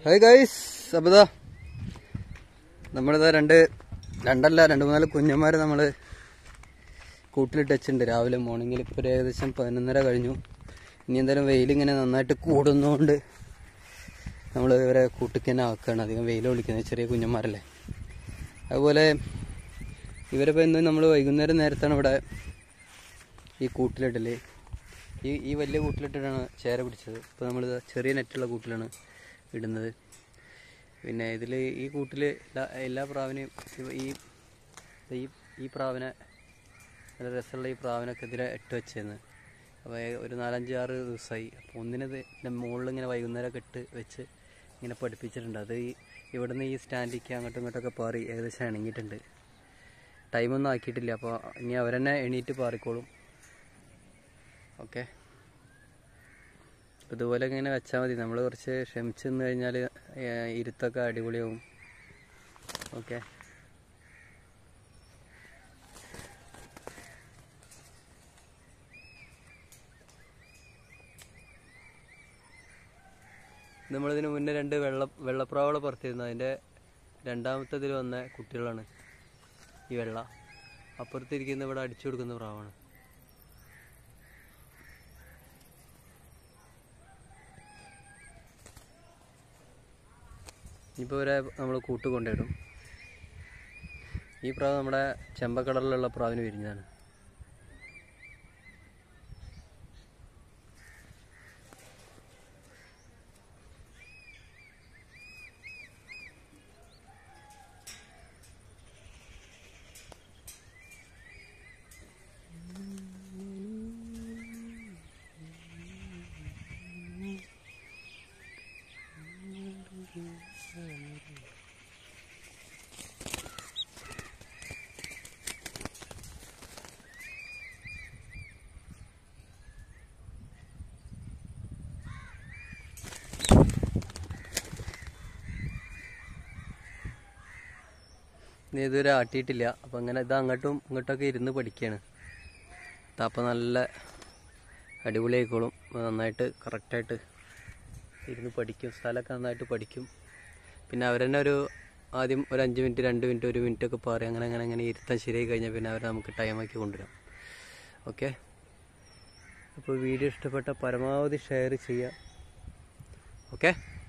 hi guys അപ്പതാ നമ്മളിതാ രണ്ട് രണ്ടല്ല രണ്ട് മൂന്നാല് കുഞ്ഞന്മാരെ നമ്മൾ കൂട്ടിലിട്ട് വെച്ചിട്ടുണ്ട് രാവിലെ മോർണിംഗിൽ ഇപ്പോൾ ഒരു ഏകദേശം പതിനൊന്നര കഴിഞ്ഞു ഇനി എന്തായാലും വെയിലിങ്ങനെ നന്നായിട്ട് കൂടുന്നതുകൊണ്ട് നമ്മൾ ഇവരെ കൂട്ടിക്ക് തന്നെ ആക്കുകയാണ് അധികം വെയിൽ വിളിക്കുന്നത് ചെറിയ കുഞ്ഞന്മാരല്ലേ അതുപോലെ ഇവരിപ്പോൾ ഇന്ന് നമ്മൾ വൈകുന്നേരം നേരത്താണ് ഇവിടെ ഈ കൂട്ടിലിടല് ഈ ഈ വലിയ കൂട്ടിലിട്ടിട്ടാണ് ചേര പിടിച്ചത് ഇപ്പോൾ നമ്മൾ ചെറിയ നെറ്റുള്ള കൂട്ടിലാണ് ഇടുന്നത് പിന്നെ ഇതിൽ ഈ കൂട്ടിൽ എല്ലാ എല്ലാ പ്രാവിനെയും ഇവ- ഈ ഈ ഈ പ്രാവിനെ നല്ല രസമുള്ള ഈ പ്രാവിനൊക്കെ ഇതിലെ ഇട്ട് വെച്ചിരുന്നു അപ്പോൾ ഒരു നാലഞ്ച് ആറ് ദിവസമായി അപ്പോൾ ഒന്നിനത് ഇതിൻ്റെ മുകളിൽ ഇങ്ങനെ വൈകുന്നേരമൊക്കെ ഇട്ട് വെച്ച് ഇങ്ങനെ പഠിപ്പിച്ചിട്ടുണ്ട് അത് ഈ ഇവിടുന്ന് ഈ സ്റ്റാൻഡിലേക്ക് അങ്ങോട്ടും ഇങ്ങോട്ടൊക്കെ പാറി ഏകദേശം ഇണങ്ങിയിട്ടുണ്ട് ടൈമൊന്നും ആക്കിയിട്ടില്ല അപ്പോൾ ഇനി അവരെന്നെ എണീറ്റ് പാറിക്കോളും ഓക്കെ ഇതുപോലെ ഇങ്ങനെ വെച്ചാൽ മതി നമ്മൾ കുറച്ച് ക്ഷമിച്ച് നിന്ന് കഴിഞ്ഞാൽ ഇരുത്തൊക്കെ അടിപൊളിയാവും ഓക്കെ നമ്മളിതിന് മുന്നേ രണ്ട് വെള്ള വെള്ളപ്രാവളെ പുറത്തിരുന്നു അതിൻ്റെ രണ്ടാമത്തേതിൽ വന്ന കുട്ടികളാണ് ഈ വെള്ള അപ്പുറത്തിരിക്കുന്ന ഇവിടെ അടിച്ചു കൊടുക്കുന്ന പ്രാവാണ് ഇപ്പോൾ ഇവരെ നമ്മൾ കൂട്ട് കൊണ്ടിടും ഈ പ്രാവ് നമ്മുടെ ചെമ്പക്കടലിലുള്ള പ്രാവിന് വിരിഞ്ഞതാണ് ഇനി ഇതുവരെ ആട്ടിയിട്ടില്ല അപ്പം അങ്ങനെ ഇത് അങ്ങോട്ടും ഇങ്ങോട്ടൊക്കെ ഇരുന്ന് പഠിക്കുകയാണ് അപ്പം നല്ല അടിപൊളിയായിക്കോളും നന്നായിട്ട് കറക്റ്റായിട്ട് ഇരുന്ന് പഠിക്കും സ്ഥലമൊക്കെ നന്നായിട്ട് പഠിക്കും പിന്നെ അവരെന്നെ ഒരു ആദ്യം ഒരു അഞ്ച് മിനിറ്റ് രണ്ട് മിനിറ്റ് ഒരു മിനിറ്റ് ഒക്കെ പറയും അങ്ങനെ അങ്ങനെ അങ്ങനെ ഇരുത്താൻ ശരിയായി കഴിഞ്ഞാൽ പിന്നെ അവരെ നമുക്ക് ടൈമാക്കി കൊണ്ടുവരാം ഓക്കെ അപ്പോൾ വീഡിയോ ഇഷ്ടപ്പെട്ട പരമാവധി ഷെയർ ചെയ്യുക ഓക്കെ